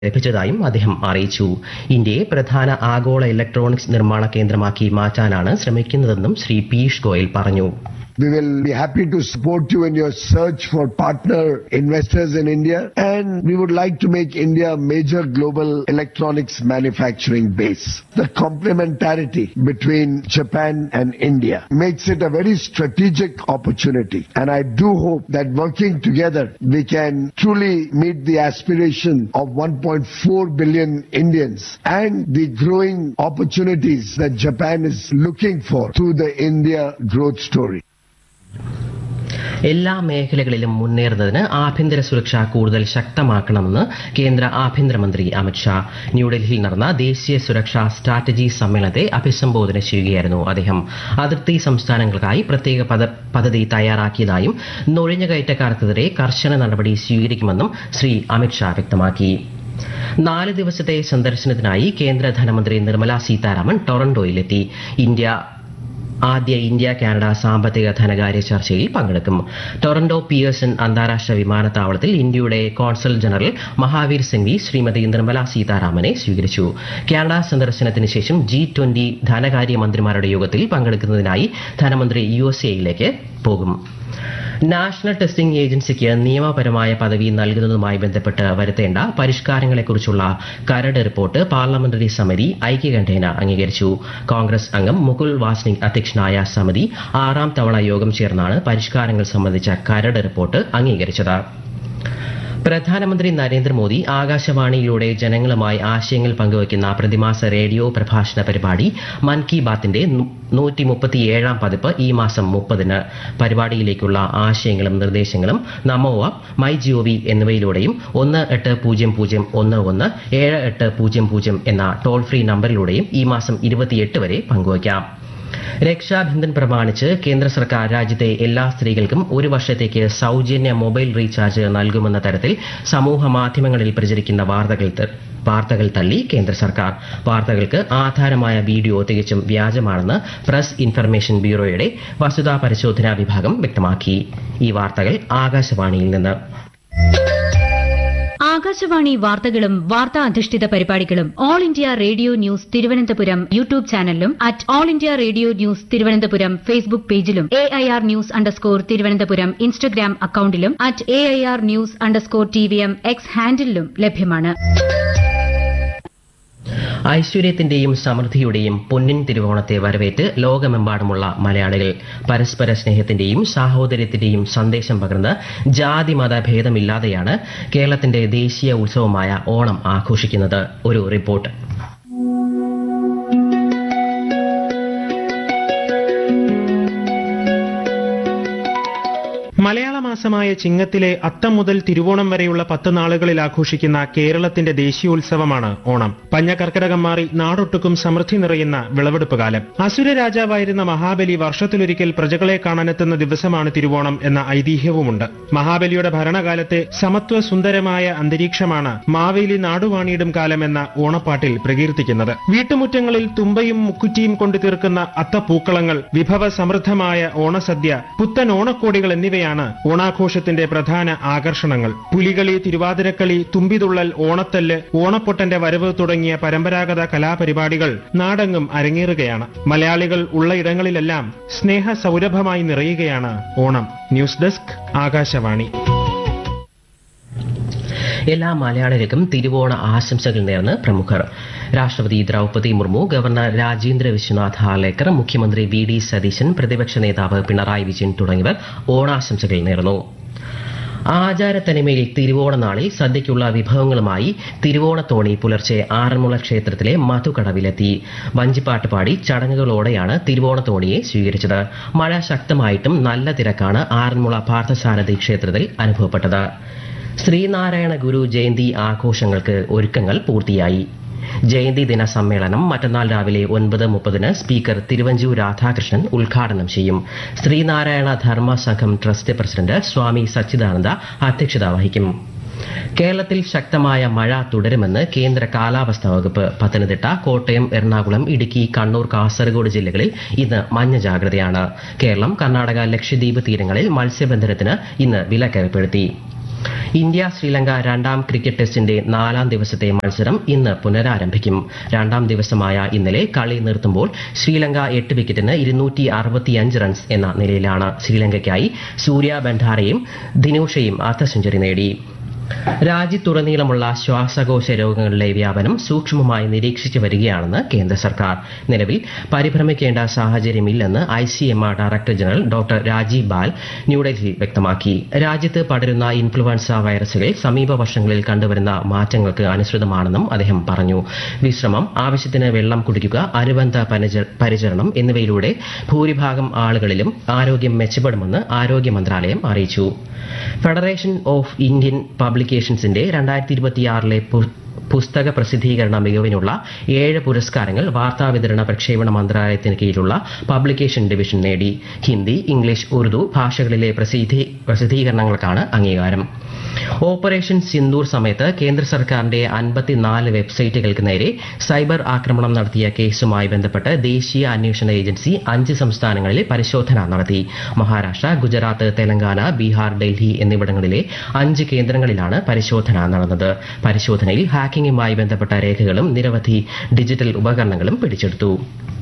ലഭിച്ചതായും അദ്ദേഹം അറിയിച്ചു ഇന്ത്യയെ പ്രധാന ആഗോള ഇലക്ട്രോണിക്സ് നിർമ്മാണ കേന്ദ്രമാക്കി മാറ്റാനാണ് ശ്രമിക്കുന്നതെന്നും ശ്രീ പീയൂഷ് ഗോയൽ പറഞ്ഞു We will be happy to support you in your search for partner investors in India and we would like to make India a major global electronics manufacturing base. The complementarity between Japan and India makes it a very strategic opportunity and I do hope that working together we can truly meet the aspiration of 1.4 billion Indians and the growing opportunities that Japan is looking for through the India growth story. എല്ലാ മേഖലകളിലും മുന്നേറുന്നതിന് ആഭ്യന്തര സുരക്ഷ കൂടുതൽ ശക്തമാക്കണമെന്ന് കേന്ദ്ര ആഭ്യന്തരമന്ത്രി അമിത്ഷാ ന്യൂഡൽഹിയിൽ നടന്ന ദേശീയ സുരക്ഷാ സ്ട്രാറ്റജി സമ്മേളനത്തെ അഭിസംബോധന ചെയ്യുകയായിരുന്നു അദ്ദേഹം അതിർത്തി സംസ്ഥാനങ്ങൾക്കായി പ്രത്യേക പദ- പദ്ധതി തയ്യാറാക്കിയതായും നുഴഞ്ഞുകയറ്റക്കാർക്കെതിരെ കർശന നടപടി സ്വീകരിക്കുമെന്നും ശ്രീ അമിത്ഷാ വ്യക്തമാക്കി നാല് ദിവസത്തെ സന്ദർശനത്തിനായി കേന്ദ്ര ധനമന്ത്രി നിർമ്മല സീതാരാമൻ ടൊറന്റോയിലെത്തി ഇന്ത്യ ആദ്യ ഇന്ത്യ കാനഡ സാമ്പത്തിക ധനകാര്യ ചർച്ചയിൽ പങ്കെടുക്കും ടൊറന്റോ പിയേഴ്സൺ അന്താരാഷ്ട്ര വിമാനത്താവളത്തിൽ ഇന്ത്യയുടെ കോൺസൽ ജനറൽ മഹാവീർ സിംഗ്വി ശ്രീമതി നിർമ്മല സീതാരാമനെ സ്വീകരിച്ചു കാനഡ സന്ദർശനത്തിന് ശേഷം ജി ട്വന്റി ധനകാര്യ മന്ത്രിമാരുടെ യോഗത്തിൽ പങ്കെടുക്കുന്നതിനായി ധനമന്ത്രി യു എസ് എയിലേക്ക് പോകും നാഷണൽ ടെസ്റ്റിംഗ് ഏജൻസിക്ക് നിയമപരമായ പദവി നൽകുന്നതുമായി ബന്ധപ്പെട്ട് വരുത്തേണ്ട പരിഷ്കാരങ്ങളെക്കുറിച്ചുള്ള കരട് റിപ്പോർട്ട് പാർലമെന്ററി സമിതി ഐക്യകണ്ഠേന അംഗീകരിച്ചു കോൺഗ്രസ് അംഗം മുകുൾ വാസ്നിക് അധ്യക്ഷനായ സമിതി ആറാം തവണ യോഗം ചേർന്നാണ് പരിഷ്കാരങ്ങൾ സംബന്ധിച്ച കരട് റിപ്പോർട്ട് അംഗീകരിച്ചത് പ്രധാനമന്ത്രി നരേന്ദ്രമോദി ആകാശവാണിയിലൂടെ ജനങ്ങളുമായി ആശയങ്ങൾ പങ്കുവയ്ക്കുന്ന പ്രതിമാസ റേഡിയോ പ്രഭാഷണ പരിപാടി മൻ കി ബാത്തിന്റെ നൂറ്റി മുപ്പത്തിയേഴാം പതിപ്പ് ഈ മാസം മുപ്പതിന് പരിപാടിയിലേക്കുള്ള ആശയങ്ങളും നിർദ്ദേശങ്ങളും നമോ ആപ്പ് മൈ ജിഒവി എന്നിവയിലൂടെയും ഒന്ന് എട്ട് പൂജ്യം പൂജ്യം ഒന്ന് ഒന്ന് ഏഴ് എട്ട് പൂജ്യം പൂജ്യം എന്ന ടോൾ ഫ്രീ നമ്പറിലൂടെയും ഈ മാസം ഇരുപത്തിയെട്ട് വരെ പങ്കുവയ്ക്കാം രക്ഷാബന്ധൻ പ്രമാണിച്ച് കേന്ദ്ര സർക്കാർ രാജ്യത്തെ എല്ലാ സ്ത്രീകൾക്കും ഒരു വർഷത്തേക്ക് സൗജന്യ മൊബൈൽ റീചാർജ് നൽകുമെന്ന തരത്തിൽ സമൂഹ മാധ്യമങ്ങളിൽ പ്രചരിക്കുന്ന വാർത്തകൾ ത- വാർത്തകൾ തള്ളി കേന്ദ്ര സർക്കാർ വാർത്തകൾക്ക് ആധാരമായ വീഡിയോ തികച്ചും വ്യാജമാണെന്ന് പ്രസ് ഇൻഫർമേഷൻ ബ്യൂറോയുടെ വസ്തുതാ പരിശോധനാ വിഭാഗം വ്യക്തമാക്കി ഈ വാർത്തകൾ ആകാശവാണിയിൽ നിന്ന് ആകാശവാണി വാർത്തകളും വാർത്താ അധിഷ്ഠിത പരിപാടികളും All India Radio news Thiruvananthapuram YouTube ചാനലിലും at All India Radio news Thiruvananthapuram Facebook പേജിലും A I R news underscore Thiruvananthapuram Instagram അക്കൌണ്ടിലും at A I R news underscore T V M X ഹാൻഡിലും ലഭ്യമാണ് ഐശ്വര്യത്തിന്റെയും സമൃദ്ധിയുടെയും പൊന്നിൻ തിരുവോണത്തെ വരവേറ്റ് ലോകമെമ്പാടുമുള്ള മലയാളികൾ പരസ്പര സ്നേഹത്തിന്റെയും സാഹോദര്യത്തിന്റെയും സന്ദേശം പകർന്ന് ജാതി മത ഭേദമില്ലാതെയാണ് കേരളത്തിന്റെ ദേശീയ ഉത്സവമായ ഓണം ആഘോഷിക്കുന്നത് ഒരു റിപ്പോർട്ട് മലയാള മാസമായ ചിങ്ങത്തിലെ അത്തം മുതൽ തിരുവോണം വരെയുള്ള പത്ത് നാളുകളിൽ ആഘോഷിക്കുന്ന കേരളത്തിന്റെ ദേശീയോത്സവമാണ് ഓണം പഞ്ഞകർക്കിടകം മാറി നാടൊട്ടുക്കും സമൃദ്ധി നിറയുന്ന വിളവെടുപ്പ് കാലം അസുര രാജാവായിരുന്ന മഹാബലി വർഷത്തിലൊരിക്കൽ പ്രജകളെ കാണാനെത്തുന്ന ദിവസമാണ് തിരുവോണം എന്ന ഐതിഹ്യവുമുണ്ട് മഹാബലിയുടെ ഭരണകാലത്തെ സമത്വ സുന്ദരമായ അന്തരീക്ഷമാണ് മാവേലി നാടുവാണിയിടും കാലമെന്ന ഓണപ്പാട്ടിൽ പ്രകീർത്തിക്കുന്നത് വീട്ടുമുറ്റങ്ങളിൽ തുമ്പയും മുക്കുറ്റിയും കൊണ്ടു തീർക്കുന്ന അത്തപ്പൂക്കളങ്ങൾ വിഭവ സമൃദ്ധമായ ഓണസദ്യ പുത്തൻ ഓണക്കോടികൾ എന്നിവയാണ് ഓണാഘോഷത്തിന്റെ പ്രധാന ആകർഷണങ്ങൾ പുലികളി തിരുവാതിരക്കളി തുമ്പിതുള്ളൽ ഓണത്തല്ല് ഓണപ്പൊട്ടന്റെ വരവ് തുടങ്ങിയ പരമ്പരാഗത കലാപരിപാടികൾ നാടെങ്ങും അരങ്ങേറുകയാണ് മലയാളികൾ ഉള്ള ഇടങ്ങളിലെല്ലാം സ്നേഹ സൗരഭമായി നിറയുകയാണ് ഓണം ന്യൂസ് ഡെസ്ക് ആകാശവാണി എല്ലാ മലയാളികൾക്കും തിരുവോണ ആശംസകൾ നേർന്ന് പ്രമുഖർ രാഷ്ട്രപതി ദ്രൗപദി മുർമു ഗവർണർ രാജേന്ദ്ര വിശ്വനാഥ് ഹാലേക്കർ മുഖ്യമന്ത്രി വി ഡി സതീശൻ പ്രതിപക്ഷ നേതാവ് പിണറായി വിജയൻ തുടങ്ങിയവർ ഓണാശംസകൾ നേർന്നു ആചാരത്തനിമയിൽ തിരുവോണ നാളിൽ സദ്യയ്ക്കുള്ള വിഭവങ്ങളുമായി തിരുവോണത്തോണി പുലർച്ചെ ആറന്മുള ക്ഷേത്രത്തിലെ മധുകടവിലെത്തി വഞ്ചിപ്പാട്ട് പാടി ചടങ്ങുകളോടെയാണ് തിരുവോണത്തോണിയെ സ്വീകരിച്ചത് മഴ ശക്തമായിട്ടും നല്ല തിരക്കാണ് ആറന്മുള പാർത്ഥസാരഥി ക്ഷേത്രത്തിൽ അനുഭവപ്പെട്ടത് ശ്രീനാരായണ ഗുരു ജയന്തി ആഘോഷങ്ങൾക്ക് ഒരുക്കങ്ങൾ പൂർത്തിയായി ജയന്തി ദിന സമ്മേളനം മറ്റന്നാൾ രാവിലെ ഒൻപത് മുപ്പതിന് സ്പീക്കർ തിരുവഞ്ചൂർ രാധാകൃഷ്ണൻ ഉദ്ഘാടനം ചെയ്യും ശ്രീനാരായണ ധർമ്മ സംഘം ട്രസ്റ്റ് പ്രസിഡന്റ് സ്വാമി സച്ചിദാനന്ദ അധ്യക്ഷത വഹിക്കും കേരളത്തിൽ ശക്തമായ മഴ തുടരുമെന്ന് കേന്ദ്ര കാലാവസ്ഥാ വകുപ്പ് പത്തനംതിട്ട കോട്ടയം എറണാകുളം ഇടുക്കി കണ്ണൂർ കാസർഗോഡ് ജില്ലകളിൽ ഇന്ന് മഞ്ഞ ജാഗ്രതയാണ് കേരളം കർണാടക ലക്ഷദ്വീപ് തീരങ്ങളിൽ മത്സ്യബന്ധനത്തിന് ഇന്ന് വിലക്കേർപ്പെടുത്തി ഇന്ത്യ ശ്രീലങ്ക രണ്ടാം ക്രിക്കറ്റ് ടെസ്റ്റിന്റെ നാലാം ദിവസത്തെ മത്സരം ഇന്ന് പുനരാരംഭിക്കും രണ്ടാം ദിവസമായ ഇന്നലെ കളി നിർത്തുമ്പോൾ ശ്രീലങ്ക എട്ട് വിക്കറ്റിന് ഇരുന്നൂറ്റി അറുപത്തിയഞ്ച് റൺസ് എന്ന നിലയിലാണ് ശ്രീലങ്കയ്ക്കായി സൂര്യ ബൻഡാരയും ദിനൂഷയും അർദ്ധ സെഞ്ചുറി നേടി രാജ്യത്തുടനീളമുള്ള ശ്വാസകോശ രോഗങ്ങളുടെ വ്യാപനം സൂക്ഷ്മമായി നിരീക്ഷിച്ചു വരികയാണെന്ന് കേന്ദ്ര സർക്കാർ നിലവിൽ പരിഭ്രമിക്കേണ്ട സാഹചര്യമില്ലെന്ന് I C M R director general doctor Rajiv Bahl ന്യൂഡൽഹിയിൽ വ്യക്തമാക്കി രാജ്യത്ത് പടരുന്ന ഇൻഫ്ലുവൻസ വൈറസുകൾ സമീപ വർഷങ്ങളിൽ കണ്ടുവരുന്ന മാറ്റങ്ങൾക്ക് അനുസൃതമാണെന്നും അദ്ദേഹം പറഞ്ഞു വിശ്രമം ആവശ്യത്തിന് വെള്ളം കുടിക്കുക അനുബന്ധ പരിച- പരിചരണം എന്നിവയിലൂടെ ഭൂരിഭാഗം ആളുകളിലും ആരോഗ്യം മെച്ചപ്പെടുമെന്ന് ആരോഗ്യ മന്ത്രാലയം അറിയിച്ചു ഫെഡറേഷൻ ഓഫ് ഇന്ത്യൻ പബ്ലിക്കേഷൻസിന്റെ രണ്ടായിരത്തി ഇരുപത്തിയാറിലെ പുസ്തക പ്രസിദ്ധീകരണ മികവിനുള്ള ഏഴ് പുരസ്കാരങ്ങൾ വാർത്താവിതരണ പ്രക്ഷേപണ മന്ത്രാലയത്തിന് കീഴിലുള്ള പബ്ലിക്കേഷൻ ഡിവിഷൻ നേടി ഹിന്ദി ഇംഗ്ലീഷ് ഉറുദു ഭാഷകളിലെ പ്രസിദ്ധീ പ്രസിദ്ധീകരണങ്ങൾക്കാണ് അംഗീകാരം ഓപ്പറേഷൻ സിന്ദൂർ സമയത്ത് കേന്ദ്ര സർക്കാരിന്റെ അൻപത്തിനാല് വെബ്സൈറ്റുകൾക്ക് നേരെ സൈബർ ആക്രമണം നടത്തിയ കേസുമായി ബന്ധപ്പെട്ട് ദേശീയ അന്വേഷണ ഏജൻസി അഞ്ച് സംസ്ഥാനങ്ങളിൽ പരിശോധന നടത്തി മഹാരാഷ്ട്ര ഗുജറാത്ത് തെലങ്കാന ബീഹാർ ഡൽഹി എന്നിവിടങ്ങളിലെ അഞ്ച് കേന്ദ്രങ്ങളിലാണ് പരിശോധന നടന്നത് പരിശോധനയിൽ ഹാക്കിംഗുമായി ബന്ധപ്പെട്ട രേഖകളും നിരവധി ഡിജിറ്റൽ ഉപകരണങ്ങളും പിടിച്ചെടുത്തു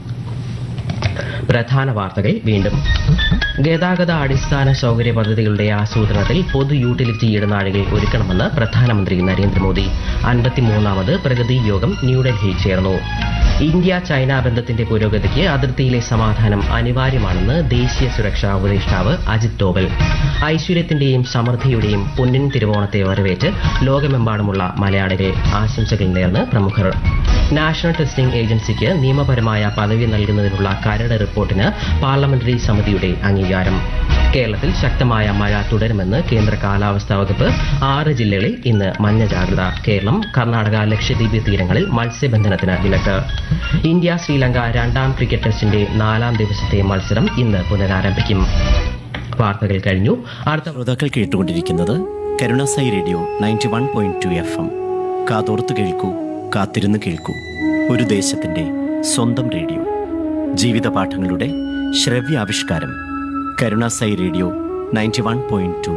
പ്രധാന വാർത്തകൾ വീണ്ടും ഗതാഗത അടിസ്ഥാന സൗകര്യ പദ്ധതികളുടെ ആസൂത്രണത്തിൽ പൊതു യൂട്ടിലിറ്റി ഇടനാഴികൾ ഒരുക്കണമെന്ന് പ്രധാനമന്ത്രി നരേന്ദ്രമോദി അൻപത്തിമൂന്നാമത് പ്രഗതി യോഗം ന്യൂഡൽഹിയിൽ ചേർന്നു ഇന്ത്യ ചൈന ബന്ധത്തിന്റെ പുരോഗതിക്ക് അതിർത്തിയിലെ സമാധാനം അനിവാര്യമാണെന്ന് ദേശീയ സുരക്ഷാ ഉപദേഷ്ടാവ് അജിത് ഡോവൽ ഐശ്വര്യത്തിന്റെയും സമൃദ്ധിയുടെയും പൊന്നിൻ തിരുവോണത്തെ വരവേറ്റ് ലോകമെമ്പാടുമുള്ള മലയാളികൾ ആശംസകൾ നേർന്ന് പ്രമുഖർ നാഷണൽ ടെസ്റ്റിംഗ് ഏജൻസിക്ക് നിയമപരമായ പദവി നൽകുന്നതിനുള്ള കരട് റിപ്പോർട്ടിന് പാർലമെന്ററി സമിതിയുടെ അംഗീകാരം കേരളത്തിൽ ശക്തമായ മഴ തുടരുമെന്ന് കേന്ദ്ര കാലാവസ്ഥാ വകുപ്പ് ആറ് ജില്ലകളിൽ ഇന്ന് മഞ്ഞ ജാഗ്രത കേരളം കർണാടക ലക്ഷദ്വീപ് തീരങ്ങളിൽ മത്സ്യബന്ധനത്തിന് വിലക്ക് ഇന്ത്യ ശ്രീലങ്ക രണ്ടാം ക്രിക്കറ്റ് ടെസ്റ്റിന്റെ നാലാം ദിവസത്തെ മത്സരം ഇന്ന് പുനരാരംഭിക്കും വാർത്തകൾ കഴിഞ്ഞു അടുത്ത ശ്രോതാക്കൾ കേട്ടുകൊണ്ടിരിക്കുന്നത് Karunasai radio ninety one point two F M കാതോർത്ത് കേൾക്കൂ കാത്തിരുന്ന് കേൾക്കൂ ഒരു ദേശത്തിന്റെ സ്വന്തം റേഡിയോ ജീവിത പാഠങ്ങളുടെ ശ്രവ്യാവിഷ്കാരം Karunasai radio ninety one point to